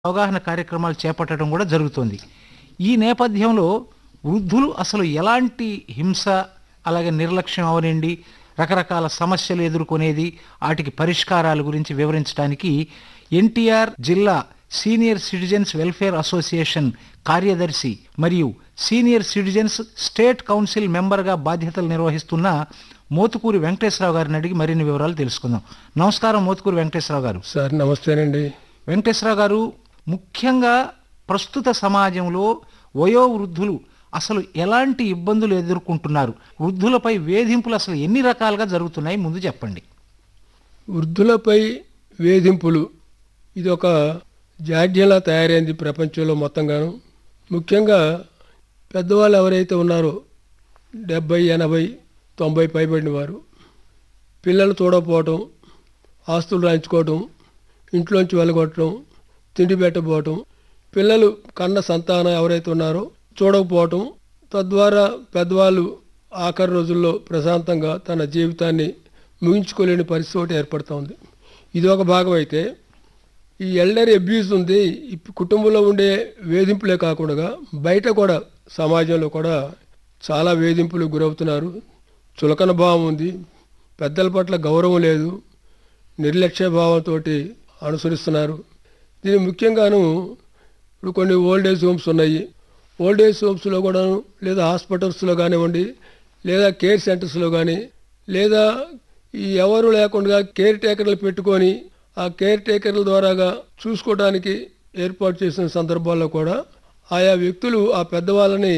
అవగాహన కార్యక్రమాలు చేపట్టడం కూడా జరుగుతుంది ఈ నేపథ్యంలో వృద్ధులు అసలు ఎలాంటి హింస అలాగే నిర్లక్ష్యం అవనండి రకరకాల సమస్యలు ఎదుర్కొనేది వాటికి పరిష్కారాల గురించి వివరించడానికి ఎన్టీఆర్ జిల్లా సీనియర్ సిటిజన్స్ వెల్ఫేర్ అసోసియేషన్ కార్యదర్శి మరియు సీనియర్ సిటిజన్స్ స్టేట్ కౌన్సిల్ మెంబర్గా బాధ్యతలు నిర్వహిస్తున్న మోతుకూరి వెంకటేశ్వరరావు గారిని అడిగి మరిన్ని వివరాలు తెలుసుకుందాం నమస్కారం మోతుకూరి వెంకటేశ్వరరావు గారు సార్ నమస్తేనండి వెంకటేశ్వరరావు గారు ముఖ్యంగా ప్రస్తుత సమాజంలో వయోవృద్ధులు అసలు ఎలాంటి ఇబ్బందులు ఎదుర్కొంటున్నారు వృద్ధులపై వేధింపులు అసలు ఎన్ని రకాలుగా జరుగుతున్నాయి ముందు చెప్పండి వృద్ధులపై వేధింపులు ఇది ఒక జాడ్యంలా తయారైంది ప్రపంచంలో మొత్తంగాను ముఖ్యంగా పెద్దవాళ్ళు ఎవరైతే ఉన్నారో డెబ్బై ఎనభై తొంభై పైబడిన వారు పిల్లలు చూడకపోవటం ఆస్తులు రాయించుకోవటం ఇంట్లోంచి వెళ్ళగొట్టడం తిండి పెట్టకపోవటం పిల్లలు కన్న సంతానం ఎవరైతే ఉన్నారో చూడకపోవటం తద్వారా పెద్దవాళ్ళు ఆఖరి రోజుల్లో ప్రశాంతంగా తన జీవితాన్ని ముగించుకోలేని పరిస్థితి ఒకటి ఏర్పడుతూ ఉంది ఇది ఒక భాగం అయితే ఈ ఎల్డర్ అబ్యూస్ ఉంది ఈ కుటుంబంలో ఉండే వేధింపులే కాకుండా బయట కూడా సమాజంలో కూడా చాలా వేధింపులు గురవుతున్నారు చులకన భావం ఉంది పెద్దల పట్ల గౌరవం లేదు నిర్లక్ష్య భావంతో అనుసరిస్తున్నారు దీని ముఖ్యంగాను ఇప్పుడు కొన్ని ఓల్డ్ ఏజ్ హోమ్స్ ఉన్నాయి ఓల్డ్ ఏజ్ హోమ్స్లో కూడాను లేదా హాస్పిటల్స్లో కానివ్వండి లేదా కేర్ సెంటర్స్లో కానీ లేదా ఈ ఎవరు లేకుండా కేర్ టేకర్లు పెట్టుకొని ఆ కేర్ టేకర్ల ద్వారాగా చూసుకోవడానికి ఏర్పాటు చేసిన సందర్భాల్లో కూడా ఆయా వ్యక్తులు ఆ పెద్దవాళ్ళని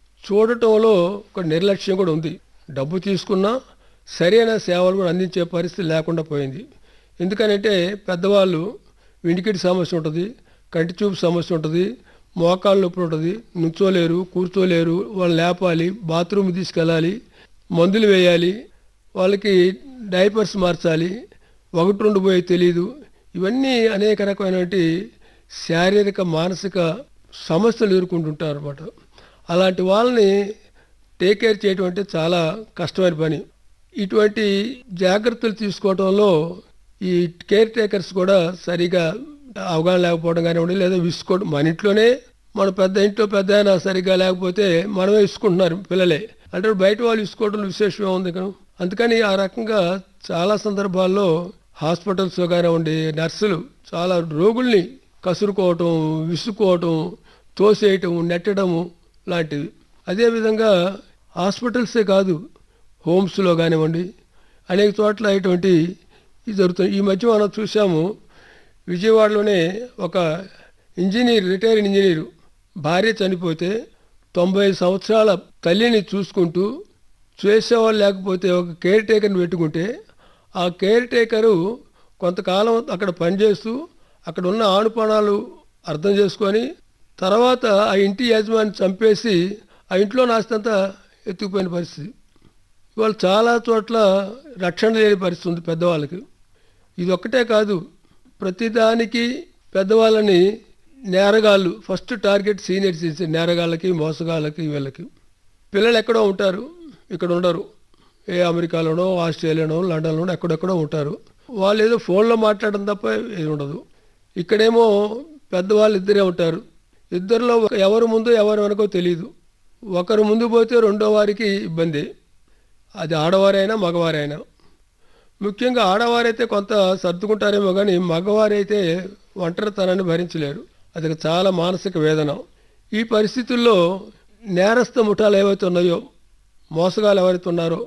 చూడటంలో ఒక నిర్లక్ష్యం కూడా ఉంది డబ్బు తీసుకున్నా సరైన సేవలు కూడా అందించే పరిస్థితి లేకుండా పోయింది ఎందుకనంటే పెద్దవాళ్ళు వినికిడి సమస్య ఉంటుంది కంటి చూపు సమస్య ఉంటుంది మోకాళ్ళ నొప్పి ఉంటుంది నుంచోలేరు కూర్చోలేరు వాళ్ళు లేపాలి బాత్రూమ్ తీసుకెళ్ళాలి మందులు వేయాలి వాళ్ళకి డైపర్స్ మార్చాలి ఒకటి రెండు పోయి తెలియదు ఇవన్నీ అనేక రకమైనటువంటి శారీరక మానసిక సమస్యలు ఎదుర్కొంటుంటారు అనమాట అలాంటి వాళ్ళని టేక్ కేర్ చేయడం అంటే చాలా కష్టమైన పని ఇటువంటి జాగ్రత్తలు తీసుకోవడంలో ఈ కేర్ టేకర్స్ కూడా సరిగా అవగాహన లేకపోవడం కానివ్వండి లేదా విసుకోవడం మన ఇంట్లోనే మన పెద్ద ఇంట్లో పెద్ద అయినా సరిగా లేకపోతే మనమే ఇసుకుంటున్నారు పిల్లలే అంటే బయట వాళ్ళు ఇసుకోవడం విశేషమే ఉంది కదా అందుకని ఆ రకంగా చాలా సందర్భాల్లో హాస్పిటల్స్లో కానివ్వండి నర్సులు చాలా రోగుల్ని కసురుకోవటం విసుక్కోవటం తోసేయటం నెట్టడము లాంటివి అదేవిధంగా హాస్పిటల్సే కాదు హోమ్స్లో కానివ్వండి అనేక చోట్ల ఇటువంటి ఇది జరుగుతుంది ఈ మధ్య మనం చూసాము విజయవాడలోనే ఒక ఇంజనీర్ రిటైర్డ్ ఇంజనీరు భార్య చనిపోతే తొంభై సంవత్సరాల తల్లిని చూసుకుంటూ చేసేవాళ్ళు లేకపోతే ఒక కేర్ టేకర్ని పెట్టుకుంటే ఆ కేర్ టేకరు కొంతకాలం అక్కడ పనిచేస్తూ అక్కడ ఉన్న ఆనుపానాలు అర్థం చేసుకొని తర్వాత ఆ ఇంటి యజమాని చంపేసి ఆ ఇంట్లో నాస్తంతా ఎత్తుకుపోయిన పరిస్థితి ఇవాళ చాలా చోట్ల రక్షణ లేని పరిస్థితి ఉంది పెద్దవాళ్ళకి ఇది ఒక్కటే కాదు ప్రతిదానికి పెద్దవాళ్ళని నేరగాళ్ళు ఫస్ట్ టార్గెట్ సీనియర్ సిటిజన్ నేరగాళ్ళకి మోసగాళ్ళకి వీళ్ళకి పిల్లలు ఎక్కడో ఉంటారు ఇక్కడ ఉండరు ఏ అమెరికాలోనో ఆస్ట్రేలియాలోనో లండన్లోనో ఎక్కడెక్కడో ఉంటారు వాళ్ళు ఏదో ఫోన్లో మాట్లాడడం తప్ప ఏది ఉండదు ఇక్కడేమో పెద్దవాళ్ళు ఇద్దరే ఉంటారు ఇద్దరిలో ఒక- ఎవరు ముందు ఎవరు వెనకో తెలియదు ఒకరు ముందు పోతే రెండో వారికి ఇబ్బంది అది ఆడవారైనా మగవారైనా ముఖ్యంగా ఆడవారైతే కొంత సర్దుకుంటారేమో కానీ మగవారైతే ఒంటరితనాన్ని భరించలేరు అది చాలా మానసిక వేదన ఈ పరిస్థితుల్లో నేరస్థ ముఠాలు ఏవైతే ఉన్నాయో మోసగాలు ఎవరైతే ఉన్నారో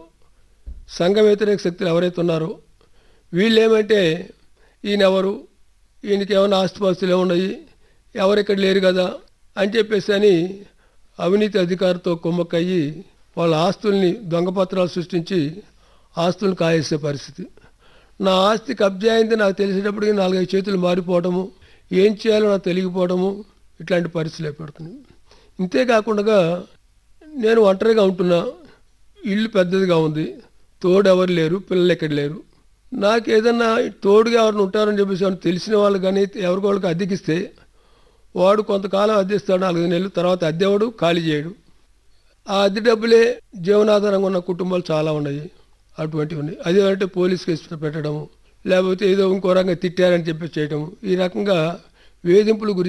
సంఘ వ్యతిరేక శక్తులు ఎవరైతే ఉన్నారో వీళ్ళు ఏమంటే ఈయన ఎవరు ఈయనకి ఏమైనా ఆస్తిపాస్తులు ఏమున్నాయి ఎవరిక్కడ లేరు కదా అని చెప్పేసి అని అవినీతి అధికారితో కుమ్మక్కయ్యి వాళ్ళ ఆస్తుల్ని దొంగపత్రాలు సృష్టించి ఆస్తులను కాయేసే పరిస్థితి నా ఆస్తి కబ్జా అయింది నాకు తెలిసేటప్పటికి నాలుగైదు చేతులు మారిపోవడము ఏం చేయాలో నాకు తెలియకపోవడము ఇట్లాంటి పరిస్థితులు ఏర్పడుతున్నాయి ఇంతేకాకుండా నేను ఒంటరిగా ఉంటున్నా ఇల్లు పెద్దదిగా ఉంది తోడు ఎవరు లేరు పిల్లలు ఎక్కడ లేరు నాకు ఏదన్నా తోడుగా ఎవరిని ఉంటారని చెప్పేసి ఏమన్నా తెలిసిన వాళ్ళు కానీ ఎవరికి వాళ్ళకి అద్దెకిస్తే వాడు కొంతకాలం అద్దెస్తాడు నాలుగు నెలలు తర్వాత అద్దెవాడు ఖాళీ చేయడు ఆ అద్దె డబ్బులే జీవనాధారంగా ఉన్న కుటుంబాలు చాలా ఉన్నాయి అటువంటివి ఉన్నాయి అదే అంటే పోలీస్ కేసు పెట్టడము లేకపోతే ఏదో ఇంకో రకంగా తిట్టారని చెప్పి చేయటము ఈ రకంగా వేధింపులు గురి